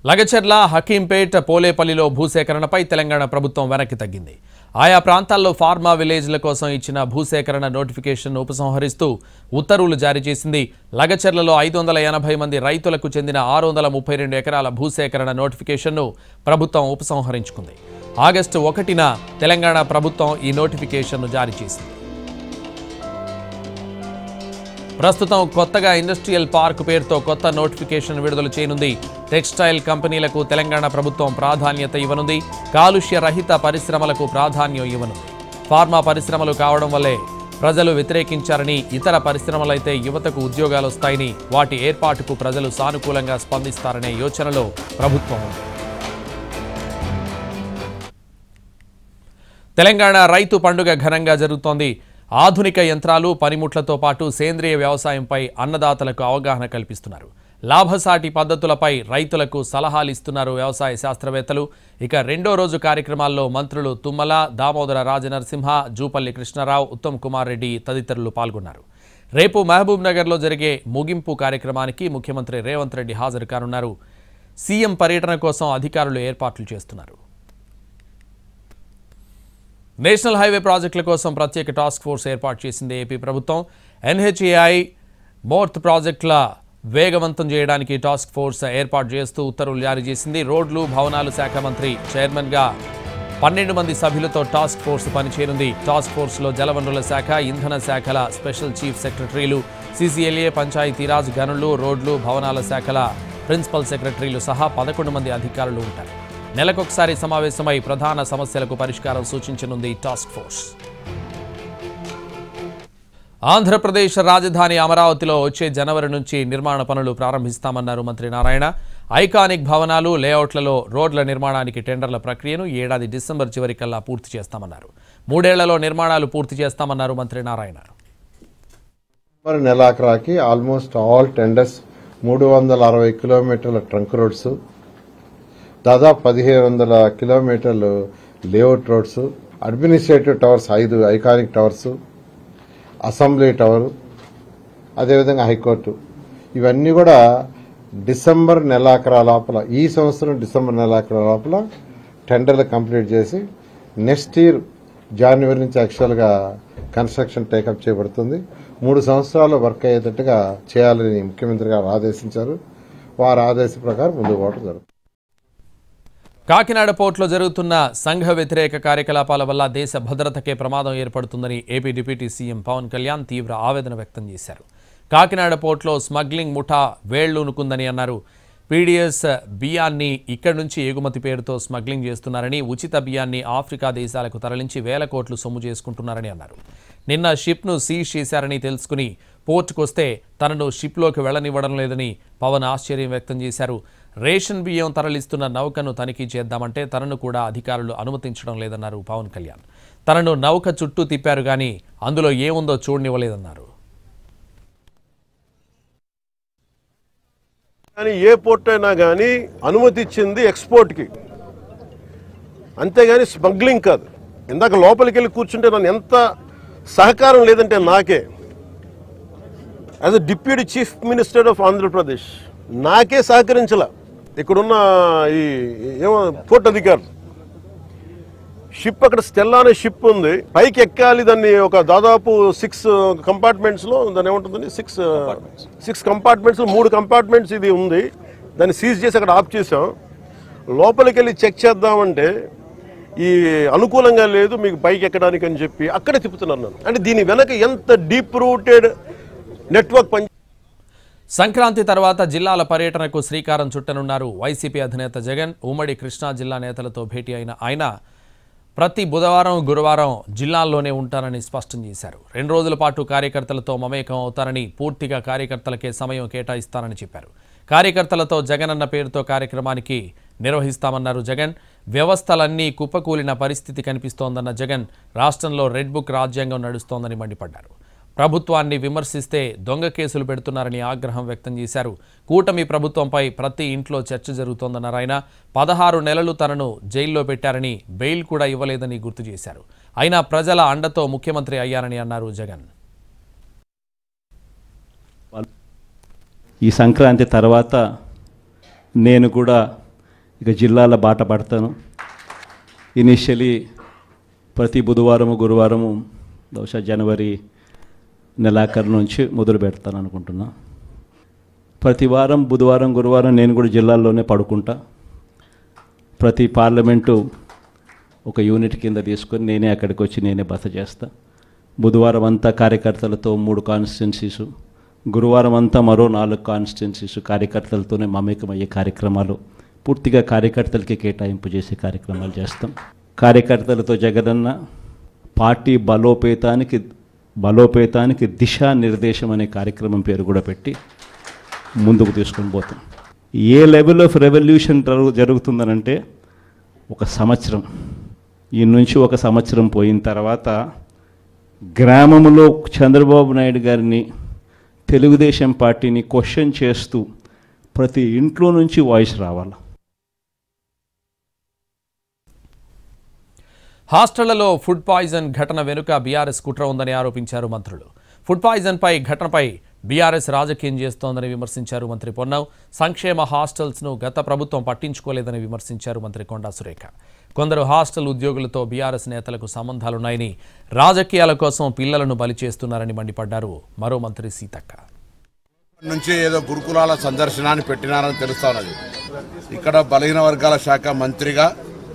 లగచర్ల హకీంపేట్ పోలేపల్లిలో భూసేకరణపై తెలంగాణ ప్రభుత్వం వెనక్కి తగ్గింది ఆయా ప్రాంతాల్లో ఫార్మా విలేజ్ల కోసం ఇచ్చిన భూసేకరణ నోటిఫికేషన్ ఉపసంహరిస్తూ ఉత్తర్వులు జారీ చేసింది లగచర్లలో ఐదు వందల ఎనభై మంది రైతులకు చెందిన ఆరు వందల ముప్పై రెండు ఎకరాల భూసేకరణ నోటిఫికేషన్ను ప్రభుత్వం ఉపసంహరించుకుంది ఆగస్టు ఒకటిన తెలంగాణ ప్రభుత్వం ఈ నోటిఫికేషన్ను జారీ చేసింది ప్రస్తుతం కొత్తగా ఇండస్ట్రియల్ పార్క్ పేరుతో కొత్త నోటిఫికేషన్ విడుదల చేయనుంది టెక్స్టైల్ కంపెనీలకు తెలంగాణ ప్రభుత్వం ప్రాధాన్యత ఇవ్వనుంది కాలుష్య రహిత పరిశ్రమలకు ప్రాధాన్యం ఇవ్వనుంది ఫార్మా పరిశ్రమలు కావడం వల్లే ప్రజలు వ్యతిరేకించారని ఇతర పరిశ్రమలైతే యువతకు ఉద్యోగాలు వస్తాయని వాటి ఏర్పాటుకు ప్రజలు సానుకూలంగా స్పందిస్తారనే యోచనలో ప్రభుత్వం ఉంది తెలంగాణ రైతు పండుగ ఘనంగా జరుగుతోంది ఆధునిక యంత్రాలు పనిముట్లతో పాటు సేంద్రియ వ్యవసాయంపై అన్నదాతలకు అవగాహన కల్పిస్తున్నారు లాభసాటి పద్ధతులపై రైతులకు సలహాలు ఇస్తున్నారు వ్యవసాయ శాస్త్రవేత్తలు ఇక రెండో రోజు కార్యక్రమాల్లో మంత్రులు తుమ్మల దామోదర రాజనరసింహ జూపల్లి కృష్ణారావు ఉత్తమ్ కుమార్ రెడ్డి తదితరులు పాల్గొన్నారు రేపు మహబూబ్ నగర్లో జరిగే ముగింపు కార్యక్రమానికి ముఖ్యమంత్రి రేవంత్ రెడ్డి హాజరు కానున్నారు సీఎం పర్యటన కోసం అధికారులు ఏర్పాట్లు చేస్తున్నారు నేషనల్ హైవే ప్రాజెక్టుల కోసం ప్రత్యేక టాస్క్ ఫోర్స్ ఏర్పాటు చేసింది ఏపీ ప్రభుత్వం ఎన్హెచ్ఏఐ మోర్త్ ప్రాజెక్టుల వేగవంతం చేయడానికి టాస్క్ ఫోర్స్ ఏర్పాటు చేస్తూ ఉత్తర్వులు జారీ చేసింది రోడ్లు భవనాలు శాఖ మంత్రి చైర్మన్గా పన్నెండు మంది సభ్యులతో టాస్క్ ఫోర్స్ పనిచేయనుంది టాస్క్ ఫోర్స్లో జలవనరుల శాఖ ఇంధన శాఖల స్పెషల్ చీఫ్ సెక్రటరీలు సీసీఎల్ఏ పంచాయతీరాజ్ గనులు రోడ్లు భవనాల శాఖల ప్రిన్సిపల్ సెక్రటరీలు సహా పదకొండు మంది అధికారులు ఉంటారు నెలకొకసారి సమావేశమై ప్రధాన సమస్యలకు పరిష్కారం సూచించనుంది టాస్క్ ఫోర్స్ ఆంధ్రప్రదేశ్ రాజధాని అమరావతిలో వచ్చే జనవరి నుంచి నిర్మాణ పనులు ప్రారంభిస్తామన్నారు మంత్రి నారాయణ ఐకానిక్ భవనాలు లేఅవుట్లలో రోడ్ల నిర్మాణానికి టెండర్ల ప్రక్రియను ఈ ఏడాది డిసెంబర్ చివరికల్లా పూర్తి చేస్తామన్నారు మూడేళ్లలో నిర్మాణాలు పూర్తి చేస్తామన్నారు మంత్రి నారాయణ మరి నెలాఖరాకి ఆల్మోస్ట్ ఆల్ టెండర్స్ మూడు వందల అరవై కిలోమీటర్ల ట్రంక్ రోడ్స్ దాదాపు పదిహేను వందల కిలోమీటర్లు లేఅవుట్ రోడ్స్ అడ్మినిస్ట్రేటివ్ టవర్స్ ఐదు ఐకానిక్ టవర్స్ అసెంబ్లీ టవర్ అదేవిధంగా హైకోర్టు ఇవన్నీ కూడా డిసెంబర్ నెలాఖరా లోపల ఈ సంవత్సరం డిసెంబర్ నెలాఖరా లోపల టెండర్లు కంప్లీట్ చేసి నెక్స్ట్ ఇయర్ జనవరి నుంచి యాక్చువల్గా కన్స్ట్రక్షన్ టేకప్ చేయబడుతుంది మూడు సంవత్సరాలు వర్క్ అయ్యేటట్టుగా చేయాలని ముఖ్యమంత్రి గారు ఆదేశించారు వారి ఆదేశ ప్రకారం ముందుకు పోవడం జరుగుతుంది కాకినాడ పోర్టులో జరుగుతున్న సంఘ వ్యతిరేక కార్యకలాపాల వల్ల దేశ భద్రతకే ప్రమాదం ఏర్పడుతుందని AP deputy CM Pawan Kalyan తీవ్ర ఆవేదన వ్యక్తం చేశారు కాకినాడ పోర్టులో స్మగ్లింగ్ ముఠా వేళ్లూనుకుందని అన్నారు పీడీఎస్ బియ్యాన్ని ఇక్కడి నుంచి ఎగుమతి పేరుతో స్మగ్లింగ్ చేస్తున్నారని ఉచిత బియ్యాన్ని ఆఫ్రికా దేశాలకు తరలించి వేల కోట్లు సొమ్ము చేసుకుంటున్నారని అన్నారు నిన్న షిప్ను సీజ్ చేశారని తెలుసుకుని పోర్టుకొస్తే తనను షిప్లోకి వెళ్లనివ్వడం లేదని పవన్ ఆశ్చర్యం వ్యక్తం చేశారు రేషన్ బియ్యం తరలిస్తున్న నౌకను తనిఖీ చేద్దామంటే తనను కూడా అధికారులు అనుమతించడం లేదన్నారు పవన్ కళ్యాణ్ తనను నౌక చుట్టూ తిప్పారు కానీ అందులో ఏముందో చూడనివ్వలేదన్నారు కానీ ఏ పోర్ట్ అయినా కానీ అనుమతి ఇచ్చింది ఎక్స్పోర్ట్కి అంతేగాని స్మగ్లింగ్ కాదు ఇందాక లోపలికి వెళ్ళి కూర్చుంటే నన్ను ఎంత సహకారం లేదంటే నాకే as a deputy chief minister of Andhra Pradesh నాకే సహకరించాల ఇక్కడున్న ఈ ఏమో పోర్ట్ అధికారులు షిప్ అక్కడ స్టెల్లా అనే షిప్ ఉంది పైకి ఎక్కాలి దాన్ని ఒక దాదాపు సిక్స్ కంపార్ట్మెంట్స్ లో దాన్ని ఏముంటుందండి సిక్స్ సిక్స్ కంపార్ట్మెంట్స్ మూడు కంపార్ట్మెంట్స్ ఇది ఉంది దాన్ని సీజ్ చేసి అక్కడ ఆఫ్ చేసాం లోపలికి వెళ్ళి చెక్ చేద్దామంటే ఈ అనుకూలంగా లేదు మీకు పైకి ఎక్కడానికి అని చెప్పి అక్కడే తిప్పుతున్నాను నన్ను అంటే దీని వెనక ఎంత డీప్ రూటెడ్ నెట్వర్క్ పని సంక్రాంతి తర్వాత జిల్లాల పర్యటనకు శ్రీకారం చుట్టనున్నారు వైసీపీ అధినేత జగన్ ఉమ్మడి కృష్ణా జిల్లా నేతలతో భేటీ అయిన ఆయన ప్రతి బుధవారం గురువారం జిల్లాల్లోనే ఉంటారని స్పష్టం చేశారు రెండు రోజుల పాటు కార్యకర్తలతో మమేకం అవుతారని పూర్తిగా కార్యకర్తలకే సమయం కేటాయిస్తారని చెప్పారు కార్యకర్తలతో జగన్ అన్న పేరుతో కార్యక్రమానికి నిర్వహిస్తామన్నారు జగన్ వ్యవస్థలన్నీ కుప్పకూలిన పరిస్థితి కనిపిస్తోందన్న జగన్ రాష్ట్రంలో రెడ్ బుక్ రాజ్యాంగం నడుస్తోందని మండిపడ్డారు ప్రభుత్వాన్ని విమర్శిస్తే దొంగ కేసులు పెడుతున్నారని ఆగ్రహం వ్యక్తం చేశారు కూటమి ప్రభుత్వంపై ప్రతి ఇంట్లో చర్చ జరుగుతోందన్నారు ఆయన పదహారు నెలలు తనను జైల్లో పెట్టారని బెయిల్ కూడా ఇవ్వలేదని గుర్తు చేశారు అయినా ప్రజల అండతో ముఖ్యమంత్రి అయ్యారని అన్నారు జగన్ ఈ సంక్రాంతి తర్వాత నేను కూడా ఇక జిల్లాల బాట పడతాను ఇనిషియలీ ప్రతి బుధవారము గురువారము బహుశా జనవరి నెలాఖరు నుంచి మొదలు పెడతాను అనుకుంటున్నా ప్రతి వారం బుధవారం గురువారం నేను కూడా జిల్లాల్లోనే పడుకుంటా ప్రతి పార్లమెంటు ఒక యూనిట్ కింద తీసుకొని నేనే అక్కడికి వచ్చి నేనే బస చేస్తా బుధవారం అంతా కార్యకర్తలతో మూడు కాన్స్టిట్యున్సీసు గురువారం అంతా మరో నాలుగు కాన్స్టిట్యున్సీసు కార్యకర్తలతోనే మమేకమయ్యే కార్యక్రమాలు పూర్తిగా కార్యకర్తలకి కేటాయింపు చేసే కార్యక్రమాలు చేస్తాం కార్యకర్తలతో జగనన్న పార్టీ బలోపేతానికి బలోపేతానికి దిశా నిర్దేశం అనే కార్యక్రమం పేరు కూడా పెట్టి ముందుకు తీసుకొని పోతాం ఏ లెవెల్ ఆఫ్ రెవల్యూషన్ జరుగు జరుగుతుందనంటే ఒక సంవత్సరం ఈ నుంచి ఒక సంవత్సరం పోయిన తర్వాత గ్రామంలో చంద్రబాబు నాయుడు గారిని తెలుగుదేశం పార్టీని క్వశ్చన్ చేస్తూ ప్రతి ఇంట్లో నుంచి వాయిస్ రావాలి హాస్టళ్లలో ఫుడ్ పాయిజన్ ఘటన వెనుక బీఆర్ఎస్ కుట్ర ఉందని ఆరోపించారు మంత్రులు ఫుడ్ పాయిజన్పై ఘటనపై బీఆర్ఎస్ రాజకీయం చేస్తోందని విమర్శించారు మంత్రి పొన్నం సంక్షేమ హాస్టల్స్ను గత ప్రభుత్వం పట్టించుకోలేదని విమర్శించారు మంత్రి కొండా సురేఖ కొందరు హాస్టల్ ఉద్యోగులతో బీఆర్ఎస్ నేతలకు సంబంధాలున్నాయని రాజకీయాల కోసం పిల్లలను బలి చేస్తున్నారని మండిపడ్డారు మరో మంత్రి సీతక్క నుంచి ఏదో గురుకులాల సందర్శనాన్ని పెట్టినారని తెలుస్తా ఉన్నది ఇక్కడ బలహీన వర్గాల శాఖ మంత్రిగా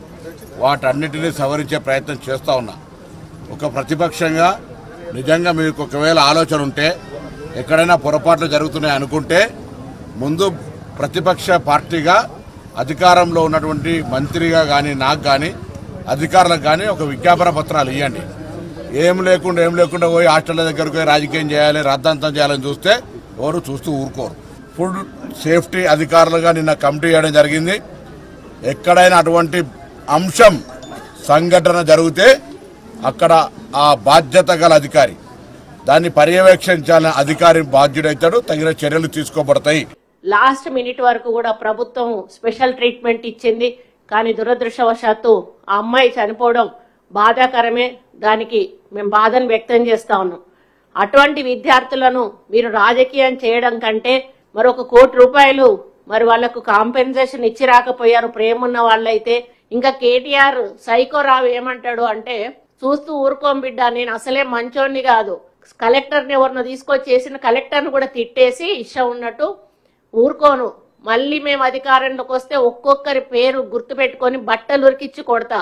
వాటన్నిటినీ సవరించే ప్రయత్నం చేస్తూ ఉన్నా ఒక ప్రతిపక్షంగా నిజంగా మీకు ఒకవేళ ఆలోచన ఉంటే ఎక్కడైనా పొరపాట్లు జరుగుతున్నాయి అనుకుంటే ముందు ప్రతిపక్ష పార్టీగా అధికారంలో ఉన్నటువంటి మంత్రిగా కానీ నాకు కానీ అధికారులకు కానీ ఒక విజ్ఞాపన పత్రాలు ఇవ్వండి ఏం లేకుండా ఏం లేకుండా పోయి హాస్టల్ దగ్గరకు పోయి రాజకీయం చేయాలి రద్దంతం చేయాలని చూస్తే ఎవరు చూస్తూ ఊరుకోరు ఫుడ్ సేఫ్టీ అధికారులుగా నిన్న కమిటీ చేయడం జరిగింది ఎక్కడైనా అటువంటి అంశం సంఘటన జరిగితే అక్కడ ఆ బాధ్యత గల అధికారి దాన్ని పర్యవేక్షించాలని అధికారి బాధ్యుడైతాడు తగిన చర్యలు తీసుకోబడతాయి లాస్ట్ మినిట్ వరకు కూడా ప్రభుత్వం స్పెషల్ ట్రీట్మెంట్ ఇచ్చింది కానీ దురదృష్టవశాత్తు ఆ అమ్మాయి చనిపోవడం బాధాకరమే దానికి మేము బాధను వ్యక్తం చేస్తా ఉన్నాం అటువంటి విద్యార్థులను మీరు రాజకీయం చేయడం కంటే మరొక కోటి రూపాయలు మరి వాళ్లకు కాంపెన్సేషన్ ఇచ్చి రాకపోయారు ప్రేమున్న వాళ్ళైతే ఇంకా కేటీఆర్ సైకోరావు ఏమంటాడు అంటే చూస్తూ ఊరుకోం బిడ్డ నేను అసలే మంచోడిని కాదు కలెక్టర్ని ఎవరినో తీసుకొచ్చి చేసిన కలెక్టర్ని కూడా తిట్టేసి ఇష్టం ఉన్నట్టు ఊరుకోను మళ్ళీ మేము అధికారంలోకి వస్తే ఒక్కొక్కరి పేరు గుర్తుపెట్టుకొని బట్టలు ఉరికిచ్చి కొడతా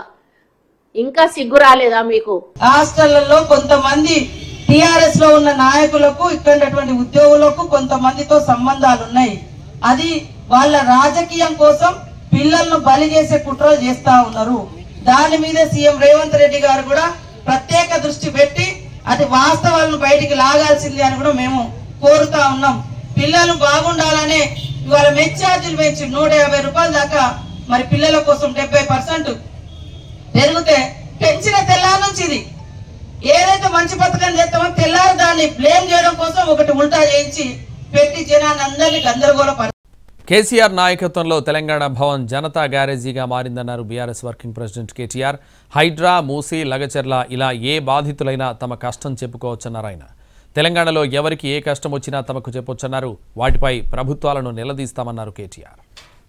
ఇంకా సిగ్గు రాలేదా మీకు హాస్టళ్లలో కొంతమంది టిఆర్ఎస్ లో ఉన్న నాయకులకు ఇక్కడ ఉన్నటువంటి ఉద్యోగులకు కొంతమందితో సంబంధాలు ఉన్నాయి అది వాళ్ళ రాజకీయం కోసం పిల్లలను బలి చేసే కుట్రలు చేస్తా ఉన్నారు దాని మీద సీఎం రేవంత్ రెడ్డి గారు కూడా ప్రత్యేక దృష్టి పెట్టి అది వాస్తవాలను బయటికి లాగాల్సింది అని కూడా మేము కోరుతా ఉన్నాం పిల్లలు బాగుండాలనే ఇవాళ మెచ్ ఛార్జీలు పెంచి నూట యాభై రూపాయల దాకా మరి పిల్లల కోసం డెబ్బై పర్సెంట్ పెరిగితే పెంచిన తెల్లారి నుంచి ఇది ఏదైతే మంచి పథకం చేస్తామో తెల్లారి దాన్ని బ్లేమ్ చేయడం కోసం ఒకటి ఉల్టా చేయించి పెట్టి జనాన్ని అందరినీ గందరగోళ కేసీఆర్ నాయకత్వంలో తెలంగాణ భవన్ జనతా గ్యారేజీగా మారిందన్నారు BRS working president KTR Hydraa Musi Lagacharla ఇలా ఏ బాధితులైనా తమ కష్టం చెప్పుకోవచ్చన్నారు ఆయన తెలంగాణలో ఎవరికి ఏ కష్టం వచ్చినా తమకు చెప్పొచ్చన్నారు వాటిపై ప్రభుత్వాలను నిలదీస్తామన్నారు కేటీఆర్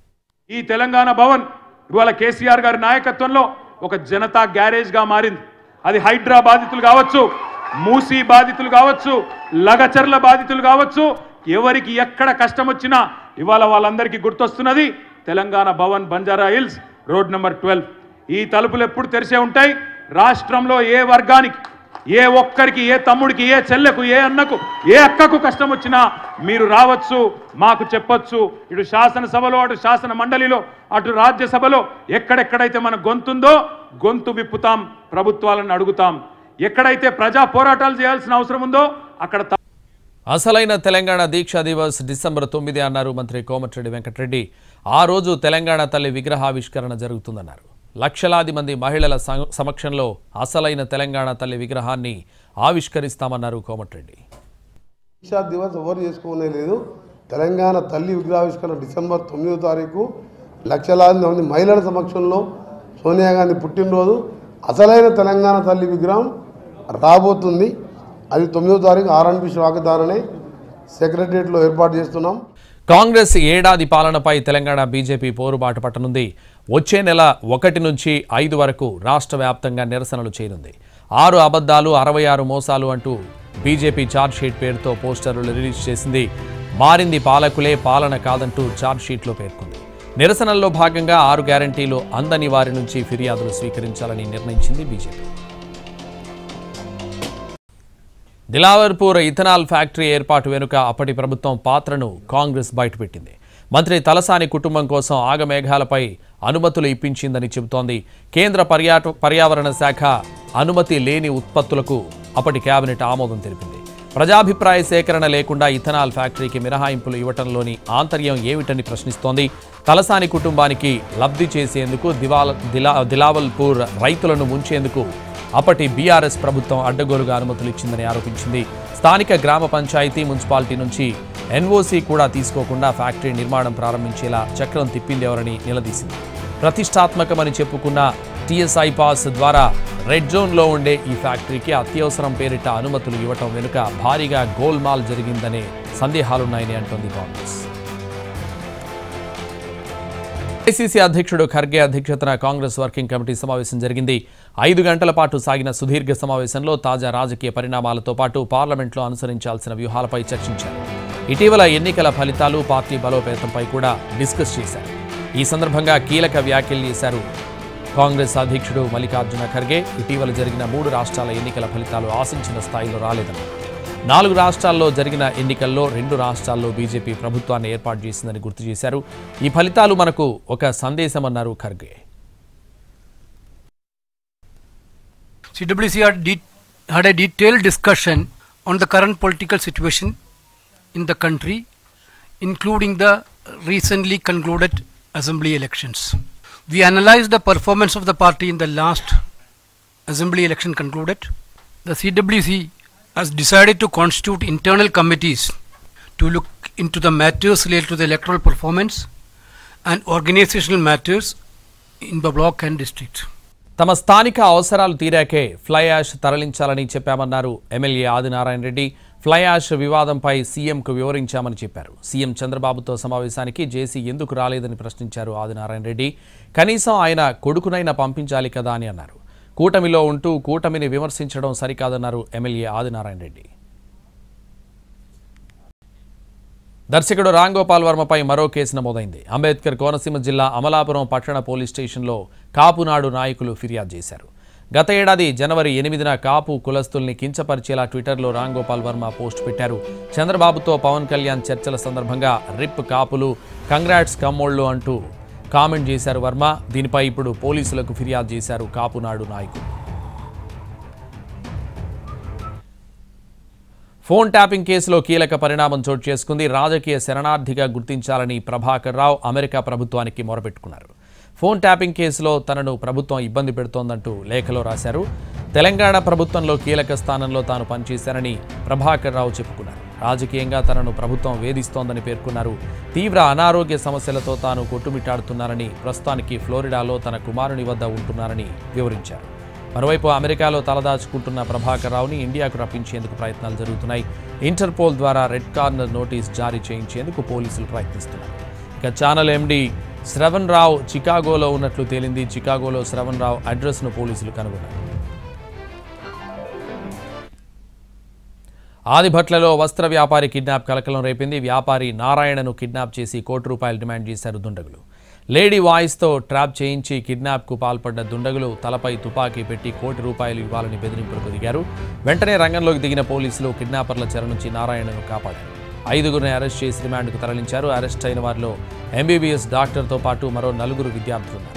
ఈ తెలంగాణ భవన్ ఇవాళ కేసీఆర్ గారి నాయకత్వంలో ఒక జనతా గ్యారేజ్గా మారింది అది హైడ్రా బాధితులు కావచ్చు మూసీ బాధితులు కావచ్చు లగచర్ల బాధితులు కావచ్చు ఎవరికి ఎక్కడ కష్టం వచ్చినా ఇవాళ వాళ్ళందరికీ గుర్తొస్తున్నది Telangana Bhavan Banjara Hills road number twelve ఈ తలుపులు ఎప్పుడు తెరిసే ఉంటాయి రాష్ట్రంలో ఏ వర్గానికి ఏ ఒక్కరికి ఏ తమ్ముడికి ఏ చెల్లెకు ఏ అన్నకు ఏ అక్కకు కష్టం వచ్చినా మీరు రావచ్చు మాకు చెప్పొచ్చు ఇటు శాసనసభలో అటు శాసన మండలిలో అటు రాజ్యసభలో ఎక్కడెక్కడైతే మన గొంతుందో గొంతు విప్పుతాం ప్రభుత్వాలను అడుగుతాం ఎక్కడైతే ప్రజా పోరాటాలు చేయాల్సిన అవసరం ఉందో అక్కడ త- అసలైన తెలంగాణ దీక్షా దివస్ డిసెంబర్ తొమ్మిది అన్నారు మంత్రి కోమటిరెడ్డి వెంకటరెడ్డి ఆ రోజు తెలంగాణ తల్లి విగ్రహావిష్కరణ జరుగుతుందన్నారు లక్షలాది మంది మహిళల సమ- సమక్షంలో అసలైన తెలంగాణ తల్లి విగ్రహాన్ని ఆవిష్కరిస్తామన్నారు కోమటిరెడ్డి దీక్షా దివస్ ఎవరు చేసుకోనే లేదు తెలంగాణ తల్లి విగ్రహావిష్కరణ డిసెంబర్ తొమ్మిదో తారీఖు లక్షలాది మంది మహిళల సమక్షంలో సోనియా గాంధీ పుట్టినరోజు అసలైన తెలంగాణ తల్లి విగ్రహం రాబోతుంది అది తొమ్మిదో తారీఖు ఆర్ఎన్బి శాఖ ద్వారానే సెక్రటరియట్లో ఏర్పాటు చేస్తున్నాం కాంగ్రెస్ ఏడాది పాలనపై తెలంగాణ బీజేపీ పోరుబాటు పట్టనుంది వచ్చే నెల ఒకటి నుంచి ఐదు వరకు రాష్ట్ర వ్యాప్తంగా నిరసనలు చేయనుంది ఆరు అబద్ధాలు అరవై ఆరు మోసాలు అంటూ బీజేపీ ఛార్జ్షీట్ పేరుతో పోస్టర్లు రిలీజ్ చేసింది మారింది పాలకులే పాలన కాదంటూ ఛార్జ్షీట్లో పేర్కొంది నిరసనల్లో భాగంగా ఆరు గ్యారంటీలు అందని వారి నుంచి ఫిర్యాదులు స్వీకరించాలని నిర్ణయించింది బీజేపీ దిలావర్పూర్ ఇథనాల్ ఫ్యాక్టరీ ఏర్పాటు వెనుక అప్పటి ప్రభుత్వం పాత్రను కాంగ్రెస్ బయటపెట్టింది మంత్రి తలసాని కుటుంబం కోసం ఆగమేఘాలపై అనుమతులు ఇప్పించిందని చెబుతోంది కేంద్ర పర్యాట పర్యావరణ శాఖ అనుమతి లేని ఉత్పత్తులకు అప్పటి కేబినెట్ ఆమోదం తెలిపింది ప్రజాభిప్రాయ సేకరణ లేకుండా ఇథనాల్ ఫ్యాక్టరీకి మినహాయింపులు ఇవ్వటంలోని ఆంతర్యం ఏమిటని ప్రశ్నిస్తోంది తలసాని కుటుంబానికి లబ్ధి చేసేందుకు దివాల దిలా దిలావల్పూర్ రైతులను ముంచేందుకు అప్పటి బీఆర్ఎస్ ప్రభుత్వం అడ్డగోలుగా అనుమతులు ఇచ్చిందని ఆరోపించింది స్థానిక గ్రామ పంచాయతీ మున్సిపాలిటీ నుంచి ఎన్ఓసీ కూడా తీసుకోకుండా ఫ్యాక్టరీ నిర్మాణం ప్రారంభించేలా చక్రం తిప్పిందెవరని నిలదీసింది ప్రతిష్టాత్మకమని చెప్పుకున్న టీఎస్ఐ పాస్ ద్వారా రెడ్ జోన్లో ఉండే ఈ ఫ్యాక్టరీకి అత్యవసరం పేరిట అనుమతులు ఇవ్వటం వెనుక భారీగా గోల్మాల్ జరిగిందనే సందేహాలున్నాయని అంటోంది కాంగ్రెస్ ఐసీసీ అధ్యక్షుడు ఖర్గే అధ్యక్షతన కాంగ్రెస్ వర్కింగ్ కమిటీ సమావేశం జరిగింది ఐదు గంటల పాటు సాగిన సుదీర్ఘ సమావేశంలో తాజా రాజకీయ పరిణామాలతో పాటు పార్లమెంట్లో అనుసరించాల్సిన వ్యూహాలపై చర్చించారు ఇటీవల ఎన్నికల ఫలితాలు పార్టీ బలోపేతంపై కూడా డిస్కస్ చేశారు ఈ సందర్భంగా కీలక వ్యాఖ్యలు చేశారు కాంగ్రెస్ అధ్యక్షుడు మల్లికార్జున ఖర్గే ఇటీవల జరిగిన మూడు రాష్ట్రాల ఎన్నికల ఫలితాలు ఆశించిన స్థాయిలో రాలేదన్నారు నాలుగు రాష్ట్రాల్లో జరిగిన ఎన్నికల్లో రెండు రాష్ట్రాల్లో బీజేపీ ప్రభుత్వాన్ని ఏర్పాటు చేసిందని గుర్తు చేశారు ఈ ఫలితాలు మనకు ఒక సందేశమన్నారు Kharge CWC had, de- had a detailed discussion on the current political situation in the country, including the recently concluded assembly elections. We analyzed the performance of the party in the last assembly election concluded. The CWC has decided to constitute internal committees to look into the matters related to the electoral performance and organizational matters in the block and district. తమ స్థానిక అవసరాలు తీరాకే fly ash తరలించాలని చెప్పామన్నారు MLA Adinarayana Reddy fly ash వివాదంపై సీఎంకు వివరించామని చెప్పారు CM చంద్రబాబుతో సమావేశానికి జేసీ ఎందుకు రాలేదని ప్రశ్నించారు ఆదినారాయణ రెడ్డి కనీసం ఆయన కొడుకునైనా పంపించాలి కదా అని అన్నారు కూటమిలో ఉంటూ కూటమిని విమర్శించడం సరికాదన్నారు ఎమ్మెల్యే ఆదినారాయణ రెడ్డి దర్శకుడు రాంగోపాల్ వర్మపై మరో కేసు నమోదైంది అంబేద్కర్ కోనసీమ జిల్లా అమలాపురం పట్టణ పోలీస్ స్టేషన్లో కాపునాడు నాయకులు ఫిర్యాదు చేశారు గత ఏడాది జనవరి ఎనిమిదిన కాపు కులస్తుల్ని కించపరిచేలా ట్విట్టర్లో రాంగోపాల్ వర్మ పోస్ట్ పెట్టారు చంద్రబాబుతో పవన్ కళ్యాణ్ చర్చల సందర్భంగా రిప్ కాపులు కంగ్రాట్స్ కమ్మోళ్ళు అంటూ కామెంట్ చేశారు వర్మ దీనిపై ఇప్పుడు పోలీసులకు ఫిర్యాదు చేశారు కాపునాడు నాయకులు ఫోన్ ట్యాపింగ్ కేసులో కీలక పరిణామం చోటు చేసుకుంది రాజకీయ శరణార్థిగా గుర్తించాలని ప్రభాకర్ రావు అమెరికా ప్రభుత్వానికి మొరపెట్టుకున్నారు ఫోన్ ట్యాపింగ్ కేసులో తనను ప్రభుత్వం ఇబ్బంది పెడుతోందంటూ లేఖలో రాశారు తెలంగాణ ప్రభుత్వంలో కీలక స్థానంలో తాను పనిచేశానని ప్రభాకర్ రావు చెప్పుకున్నారు రాజకీయంగా తనను ప్రభుత్వం వేధిస్తోందని పేర్కొన్నారు తీవ్ర అనారోగ్య సమస్యలతో తాను కొట్టుమిట్టాడుతున్నానని ప్రస్తుతానికి ఫ్లోరిడాలో తన కుమారుని వద్ద ఉంటున్నారని వివరించారు మరోవైపు అమెరికాలో తలదాచుకుంటున్న ప్రభాకర్ రావుని ఇండియాకు రప్పించేందుకు ప్రయత్నాలు జరుగుతున్నాయి ఇంటర్పోల్ ద్వారా రెడ్ కార్నర్ నోటీస్ జారీ చేయించేందుకు పోలీసులు ప్రయత్నిస్తున్నారు ఇక ఛానల్ ఎండి శ్రవణ్ రావు చికాగోలో ఉన్నట్లు తేలింది చికాగోలో శ్రవణ్ రావు అడ్రస్ను పోలీసులు కనుగొన్నారు ఆదిభట్లలో వస్త్ర వ్యాపారి కిడ్నాప్ కలకలం రేపింది వ్యాపారి నారాయణను కిడ్నాప్ చేసి కోటి రూపాయలు డిమాండ్ చేశారు దుండగులు లేడీ వాయిస్తో ట్రాప్ చేయించి కిడ్నాప్కు పాల్పడ్డ దుండగులు తలపై తుపాకీ పెట్టి కోటి రూపాయలు ఇవ్వాలని బెదిరింపులకు దిగారు వెంటనే రంగంలోకి దిగిన పోలీసులు కిడ్నాపర్ల చెర నుంచి నారాయణను కాపాడారు ఐదుగురిని అరెస్ట్ చేసి రిమాండ్కు తరలించారు అరెస్ట్ అయిన వారిలో ఎంబీబీఎస్ డాక్టర్తో పాటు మరో నలుగురు విద్యార్థులున్నారు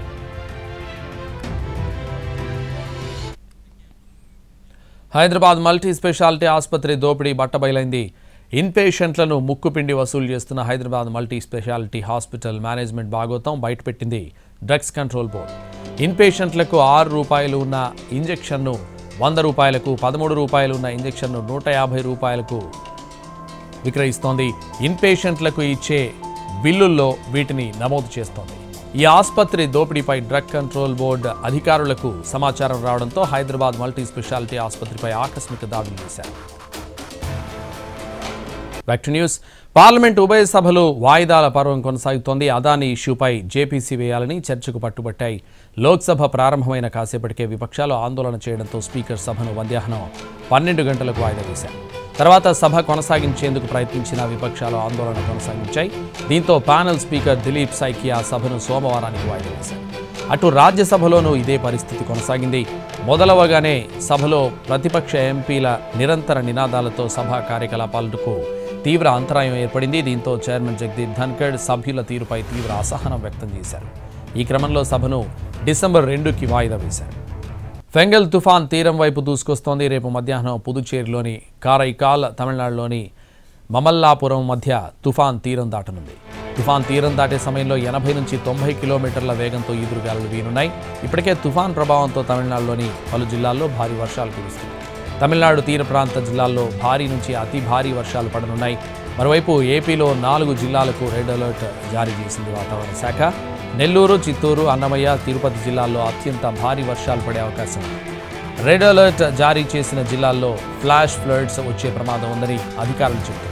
హైదరాబాద్ మల్టీ స్పెషాలిటీ ఆసుపత్రి దోపిడీ బట్టబయలైంది ఇన్పేషెంట్లను ముక్కుపిండి వసూలు చేస్తున్న Hyderabad multi specialty hospital management భాగోతం బయటపెట్టింది డ్రగ్స్ కంట్రోల్ బోర్డు ఇన్పేషెంట్లకు ఆరు రూపాయలు ఉన్న ఇంజెక్షన్ను వంద రూపాయలకు పదమూడు రూపాయలు ఉన్న ఇంజెక్షన్ను నూట యాభై రూపాయలకు విక్రయిస్తోంది ఇన్పేషెంట్లకు ఇచ్చే బిల్లుల్లో వీటిని నమోదు చేస్తోంది ఈ ఆసుపత్రి దోపిడీపై డ్రగ్ కంట్రోల్ బోర్డు అధికారులకు సమాచారం రావడంతో హైదరాబాద్ మల్టీ స్పెషాలిటీ ఆసుపత్రిపై ఆకస్మిక దాడులు చేశారు బ్యాక్ టు న్యూస్ పార్లమెంట్ ఉభయ సభలు వాయిదాల పర్వం కొనసాగుతోంది అదాని ఇష్యూపై జేపీసీ వేయాలని చర్చకు పట్టుబట్టాయి లోక్సభ ప్రారంభమైన కాసేపటికే విపక్షాలు ఆందోళన చేయడంతో స్పీకర్ సభను మధ్యాహ్నం పన్నెండు గంటలకు వాయిదా వేశారు తర్వాత సభ కొనసాగించేందుకు ప్రయత్నించిన విపక్షాలు ఆందోళన కొనసాగించాయి దీంతో ప్యానెల్ స్పీకర్ దిలీప్ సైకియా సభను సోమవారానికి వాయిదా వేశారు అటు రాజ్యసభలోనూ ఇదే పరిస్థితి కొనసాగింది మొదలవగానే సభలో ప్రతిపక్ష ఎంపీల నిరంతర నినాదాలతో సభా కార్యకలాపాలకు తీవ్ర అంతరాయం ఏర్పడింది దీంతో చైర్మన్ జగదీప్ ధన్కడ్ సభ్యుల తీరుపై తీవ్ర అసహనం వ్యక్తం చేశారు ఈ క్రమంలో సభను డిసెంబర్ రెండుకి వాయిదా వేశారు ఫెంగల్ తుఫాన్ తీరం వైపు దూసుకొస్తోంది రేపు మధ్యాహ్నం పుదుచ్చేరిలోని కారైకాల్ తమిళనాడులోని మమల్లాపురం మధ్య తుఫాన్ తీరం దాటనుంది తుఫాన్ తీరం దాటే సమయంలో ఎనభై నుంచి తొంభై కిలోమీటర్ల వేగంతో ఈదురుగాలులు వీనున్నాయి ఇప్పటికే తుఫాన్ ప్రభావంతో తమిళనాడులోని పలు జిల్లాల్లో భారీ వర్షాలు కురుస్తున్నాయి తమిళనాడు తీర ప్రాంత జిల్లాల్లో భారీ నుంచి అతి భారీ వర్షాలు పడనున్నాయి మరోవైపు ఏపీలో నాలుగు జిల్లాలకు రెడ్ అలర్ట్ జారీ చేసింది వాతావరణ శాఖ నెల్లూరు చిత్తూరు అన్నమయ్య తిరుపతి జిల్లాల్లో అత్యంత భారీ వర్షాలు పడే అవకాశం ఉంది రెడ్ అలర్ట్ జారీ చేసిన జిల్లాల్లో ఫ్లాష్ ఫ్లడ్స్ వచ్చే ప్రమాదం ఉందని అధికారులు చెబుతున్నారు